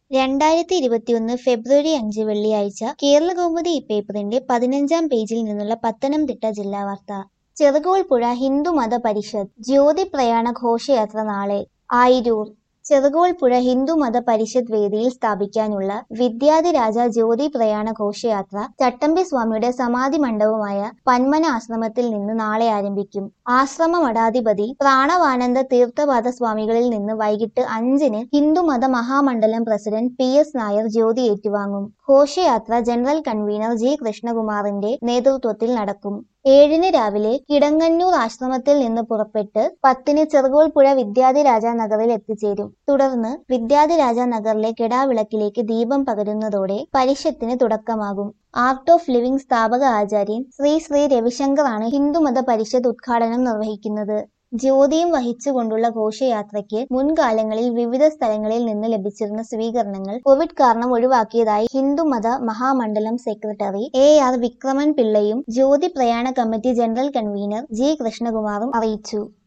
രണ്ടായിരത്തി ഇരുപത്തിയൊന്ന് ഫെബ്രുവരി അഞ്ച് വെള്ളിയാഴ്ച കേരളകൗമുദി ഈ പേപ്പറിന്റെ പതിനഞ്ചാം പേജിൽ നിന്നുള്ള പത്തനംതിട്ട ജില്ലാ വാർത്ത ചെറുകോൽപ്പുഴ ഹിന്ദുമത പരിഷത്ത് ജ്യോതി പ്രയാണ ഘോഷയാത്ര നാളെ ആയിരൂർ ചെറുകോൽപ്പുഴ ഹിന്ദുമത പരിഷത്ത് വേദിയിൽ സ്ഥാപിക്കാനുള്ള വിദ്യാധിരാജ ജ്യോതി പ്രയാണ ഘോഷയാത്ര ചട്ടമ്പി സ്വാമിയുടെ സമാധി മണ്ഡപമായ പന്മന ആശ്രമത്തിൽ നിന്ന് നാളെ ആരംഭിക്കും ആശ്രമ മഠാധിപതി പ്രാണവാനന്ദ തീർത്ഥപാദ സ്വാമികളിൽ നിന്ന് വൈകിട്ട് അഞ്ചിന് Hindumatha Mahamandalam president P S Nair ജ്യോതി ഏറ്റുവാങ്ങും ഘോഷയാത്ര ജനറൽ കൺവീനർ ജി കൃഷ്ണകുമാറിന്റെ നേതൃത്വത്തിൽ നടക്കും ഏഴിന് രാവിലെ കിടങ്ങന്നൂർ ആശ്രമത്തിൽ നിന്ന് പുറപ്പെട്ട് പത്തിന് ചെറുകോൽപ്പുഴ വിദ്യാധിരാജ നഗറിൽ എത്തിച്ചേരും തുടർന്ന് വിദ്യാധിരാജ നഗറിലെ കെടാവിളക്കിലേക്ക് ദീപം പകരുന്നതോടെ പരിഷത്തിന് തുടക്കമാകും ആർട്ട് ഓഫ് ലിവിംഗ് സ്ഥാപക ആചാര്യൻ ശ്രീ ശ്രീ രവിശങ്കറാണ് ഹിന്ദുമത പരിഷത്ത് ഉദ്ഘാടനം നിർവഹിക്കുന്നത് ജ്യോതിയും വഹിച്ചുകൊണ്ടുള്ള ഘോഷയാത്രയ്ക്ക് മുൻകാലങ്ങളിൽ വിവിധ സ്ഥലങ്ങളിൽ നിന്ന് ലഭിച്ചിരുന്ന സ്വീകരണങ്ങൾ കോവിഡ് കാരണം ഒഴിവാക്കിയതായി Hindumatha Mahamandalam secretary A R Vikraman പിള്ളയും ജ്യോതി പ്രയാണ കമ്മിറ്റി ജനറൽ കൺവീനർ ജി കൃഷ്ണകുമാറും അറിയിച്ചു